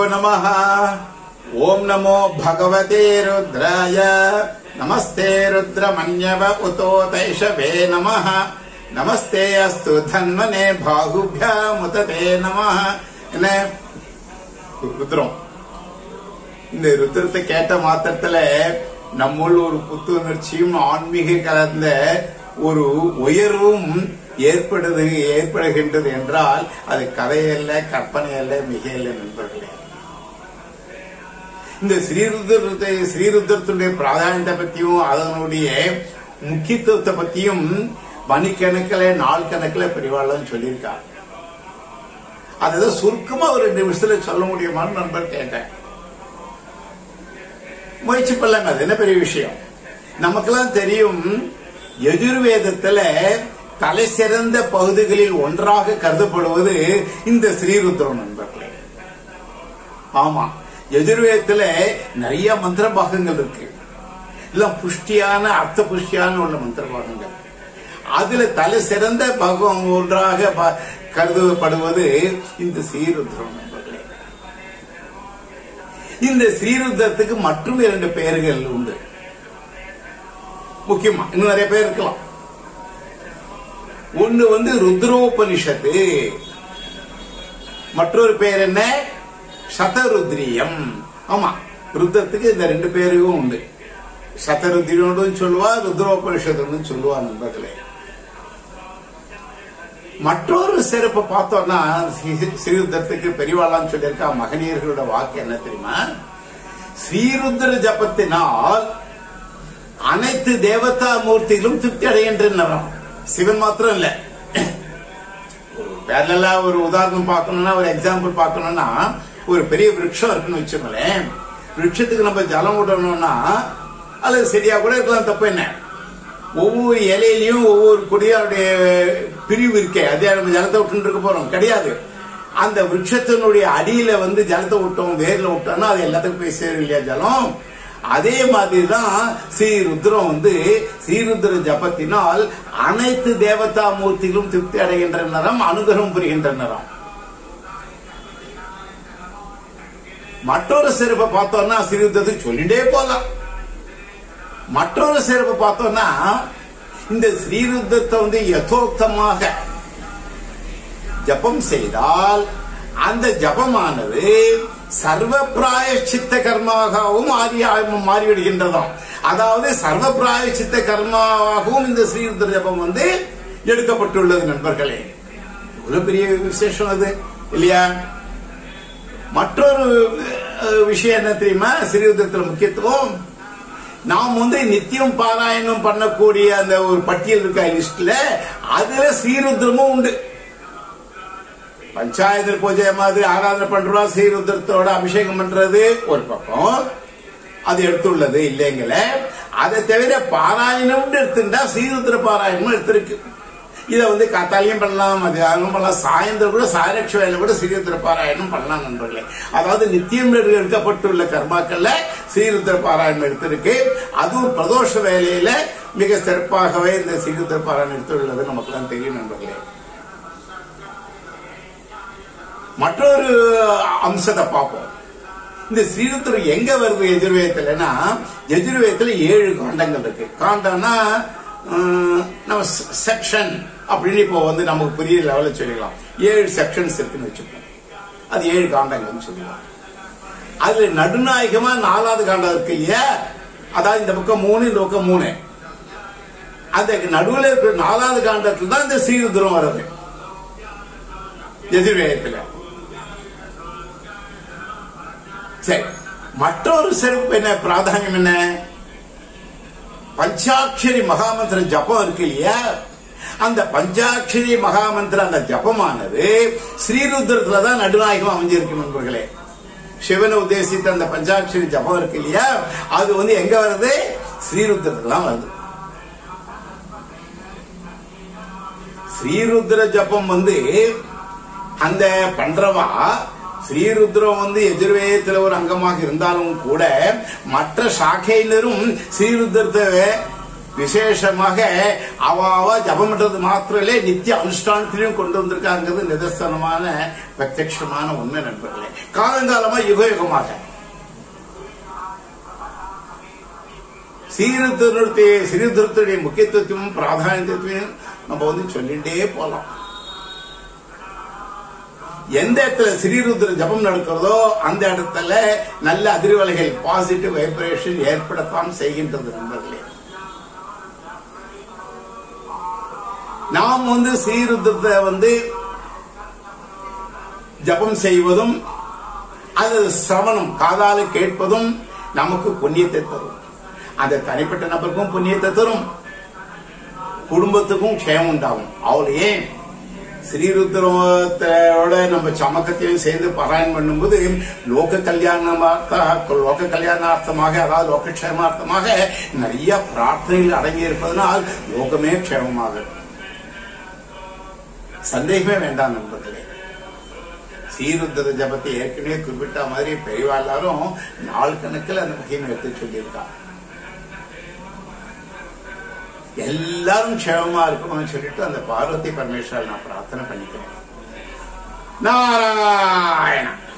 நமः ஓம் நமோ பகவதே ருத்ராய நமஸ்தே ருத்ரமன்யவ உதோதைஷவே நமः நமஸ்தே அஸ்து தன்வனே பாகுபியாமுததே நமः என்ன ருத்ரம் இந்த ருத்ரத்தை கேட்ட மாத்திரத்துல நம்முள் ஒரு புத்துணர்ச்சியும் ஆன்மீக கலந்த ஒரு உயர்வும் ஏற்படுது ஏற்படுகின்றது என்றால் அது கதையல்ல கற்பனை அல்ல மிகையல்ல நண்பர்களே இந்த ஸ்ரீருத்ரத்தை ஸ்ரீருத்ரத்துடைய பிராதானியத்தை பத்தியும் அதனுடைய முக்கியத்துவத்தை பத்தியும் மணிக்கணக்கில் நாள் கணக்கில் பெரியவாள்லாம் சொல்லியிருக்காங்க அதுதான் சுருக்கமா ஒரு ரெண்டு நிமிஷத்துல சொல்ல முடியுமான்னு நண்பர் கேட்டேன் முயற்சி பண்ணலாங்க அது என்ன பெரிய விஷயம் நமக்கெல்லாம் தெரியும் எதிர்வேதத்துல தலை சிறந்த பகுதிகளில் ஒன்றாக கருதப்படுவது இந்த ஸ்ரீருத்ரம் நண்பர்களே ஆமா எதிர்வேதத்துல நிறைய மந்திர பாகங்கள் இருக்கு எல்லாம் புஷ்டியான அர்த்த புஷ்டியான உள்ள மந்திர பாகங்கள் அதுல தலை சிறந்த பாகம் ஒன்றாக ப- கருதப்படுவது இந்த ஸ்ரீருத்ரம் நண்பர்களே இந்த ஸ்ரீருத்ரத்துக்கு மற்றும் இரண்டு பெயர்கள் உண்டு முக்கியமா இன்னும் நிறைய பேர் இருக்கலாம் ஒண்ணு வந்து ருத்ரோபனிஷத்து மற்றொரு பெயர் என்ன சதருத்ரியம் ஆமா ருத்ரத்துக்கு இந்த ரெண்டு பேருக்கும் உண்டு சதருத்ரியோடு சொல்லுவா ருத்ரோபனிஷத்துன்னு சொல்லுவா நண்பர்களே மற்றொரு சிறப்பு பார்த்தோம்னா ஸ்ரீ- ஸ்ரீருத்ரத்துக்கு பெரியவாளான்னு சொல்லியிருக்கா மகனீயர்களோட வாக்கு என்ன தெரியுமா ஸ்ரீருத்ர ஜபத்தினால் அனைத்து தேவதா மூர்த்திகளும் திருப்தி அடைகின்றனர் சிவன் மாத்திரம் இல்ல ஒரு பேரலா ஒரு உதாரணம் பார்க்கணும்னா ஒரு எக்ஸாம்பிள் பார்க்கணும்னா ஒரு பெரிய விருட்சம் இருக்குன்னு வச்சுக்கோங்களேன் விருட்சத்துக்கு நம்ம ஜலம் விடணும்னா அது சரியா கூட இருக்கலாம் தப்பு என்ன ஒவ்வொரு இலையிலயும் ஒவ்வொரு கொடியாருடைய பிரிவு இருக்கே அதே நம்ம ஜலத்தை விட்டு இருக்க போறோம் கிடையாது அந்த விருட்சத்தினுடைய அடியில வந்து ஜலத்தை விட்டோம் வேர்ல விட்டோம்னா அது எல்லாத்துக்கும் போய் சேரும் இல்லையா ஜலம் அதே மாதிரி தான் ஸ்ரீ ருத்ரம் வந்து ஸ்ரீருத்ர ஜபத்தினால் அனைத்து தேவதா மூர்த்திகளும் திருப்தி அடைகின்றனராம் அனுகிரகம் புரிகின்றனராம் மற்றொரு சிறப்பை பார்த்தோம்னா ஸ்ரீருத்ரத்துக்கு சொல்லிட்டே போலாம் மற்றொரு சிறப்பு பார்த்தோம்னா இந்த ஸ்ரீருத்தத்தை வந்து யதோக்தமாக ஜபம் செய்தால் அந்த ஜபமானது சர்வ பிராயச்சித்த கர்மாகவும் மாறி மாறிவிடுகின்றதாம் அதாவது சர்வ பிராயச்சித்த கர்மாவாகவும் இந்த ஸ்ரீருத்ர ஜபம் வந்து எடுக்கப்பட்டுள்ளது நண்பர்களே இவ்வளவு பெரிய விசேஷம் அது இல்லையா மற்றொரு அஹ், விஷயம் என்ன தெரியுமா ஸ்ரீருத்ரத்துல முக்கியத்துவம் நாம் வந்து நித்தியம் பாராயணம் பண்ணக்கூடிய அந்த ஒரு பட்டியல் இருக்க லிஸ்ட்ல அதுல ஸ்ரீருத்ரமும் உண்டு பஞ்சாயத்து பூஜை மாதிரி ஆராதனை பண்றோம் ஸ்ரீருத்ரத்தோட அபிஷேகம் பண்றது ஒரு பக்கம் அது எடுத்துள்ளது இல்லைங்கள அதை தவிர பாராயணம்னு எடுத்துட்டா ஸ்ரீருத்ர பாராயணமும் எடுத்திருக்கு இதை வந்து காத்தாலையும் பண்ணலாம் மதியானம் பண்ணலாம் சாயந்தரம் கூட சாயரட்ச வேலை கூட ஸ்ரீருத்ர பாராயணம் பண்ணலாம் நண்பர்களே அதாவது நித்தியம் எடுக்கப்பட்டுள்ள கர்மாக்கள்ல ஸ்ரீருத்ர பாராயணம் எடுத்திருக்கு அதுவும் பிரதோஷ வேலையில மிக சிறப்பாகவே இந்த ஸ்ரீருத்ர பாராயணம் எடுத்துள்ளது நமக்கெல்லாம் தெரியும் நண்பர்களே மற்றொரு அம்சத்தை பார்ப்போம் இந்த ஸ்ரீருத்ரம் எங்க வருது எஜுர்வேதத்துலன்னா எஜுர்வேதத்துல ஏழு காண்டங்கள் இருக்கு காண்டம்னா உம், நம்ம செக்ஷன் அப்படின்னு இப்போ வந்து நமக்கு பெரிய லெவலில் சொல்லிக்கலாம் ஏழு செக்ஷன்ஸ் இருக்குன்னு வச்சுக்கோங்க அது ஏழு காண்டங்கள்னு சொல்லுவாங்க அதுல நடுநாயகமா நாலாவது காண்டம் இருக்கு இல்லையா அதாவது இந்த பக்கம் மூணு இந்த பக்கம் மூணு அந்த நடுவில் இருக்கிற நாலாவது காண்டத்துல தான் இந்த ஸ்ரீருத்ரம் வருது எதிர்வேகத்துல சரி மற்றொரு சிறப்பு என்ன பிராதானியம் என்ன பஞ்சாட்சரி மகாமந்திர ஜபம் இருக்கு இல்லையா அந்த பஞ்சாட்சரி மகாமந்திர அந்த ஜபமானது ஸ்ரீருத்ரத்துல தான் நடுநாயகம் அமைஞ்சிருக்கு நண்பர்களே சிவனை உத்தேசித்த அந்த பஞ்சாட்சரி ஜபம் இருக்கு இல்லையா அது வந்து எங்க வருது ஸ்ரீருத்ரத்துல தான் வருது ஸ்ரீருத்ர ஜபம் வந்து அந்த பண்றவா ஸ்ரீருத்ரம் வந்து எதிர்வேதத்துல ஒரு அங்கமாக இருந்தாலும் கூட மற்ற சாக்கையினரும் ஸ்ரீருத்ரத்தை விசேஷமாக அவ அவ ஜபம் பண்றது மாத்திரலே நித்திய அனுஷ்டானத்திலையும் கொண்டு வந்திருக்காங்கிறது நிதர்சனமான பிரத்யட்சமான உண்மை நண்பர்களே காலங்காலமா யுக யுகமாக சீர்திருத்தத்தை சீர்திருத்தத்துடைய முக்கியத்துவத்தையும் பிராதானியத்தையும் நம்ம வந்து சொல்லிட்டே போலாம் எந்த இடத்துல ஸ்ரீருத்ர ஜபம் நடக்கிறதோ அந்த இடத்துல நல்ல அதிர்வலைகள் பாசிட்டிவ் வைப்ரேஷன் ஏற்படத்தான் செய்கின்றது நண்பர்களே நாம் வந்து ஸ்ரீருத்ரத்தை வந்து ஜபம் செய்வதும் அது சிரவணம் காதால கேட்பதும் நமக்கு புண்ணியத்தை தரும் அந்த தனிப்பட்ட நபருக்கும் புண்ணியத்தை தரும் குடும்பத்துக்கும் க்ஷேமம் உண்டாகும் அவள் ஏன் ஸ்ரீருத்ரோட நம்ம சமக்கத்தையும் சேர்ந்து பாராயணம் பண்ணும்போது லோக கல்யாணமார்த்த லோக கல்யாணார்த்தமாக அதாவது லோகக்ஷேமார்த்தமாக நிறைய பிரார்த்தனைகள் அடங்கி இருப்பதனால் லோகமே க்ஷேமமாக சந்தேகமே வேண்டாம் நண்பர்களே சீருத்திர ஜபத்தை ஏற்கனவே குறிப்பிட்ட மாதிரி பெரியவா எல்லாரும் நாள் கணக்கில் அந்த மகிமை எடுத்து சொல்லியிருக்கா எல்லாரும் க்ஷேமமா இருக்கணும்னு சொல்லிட்டு அந்த பார்வதி பரமேஸ்வரர் நான் பிரார்த்தனை பண்ணிக்கிறேன் நாராயண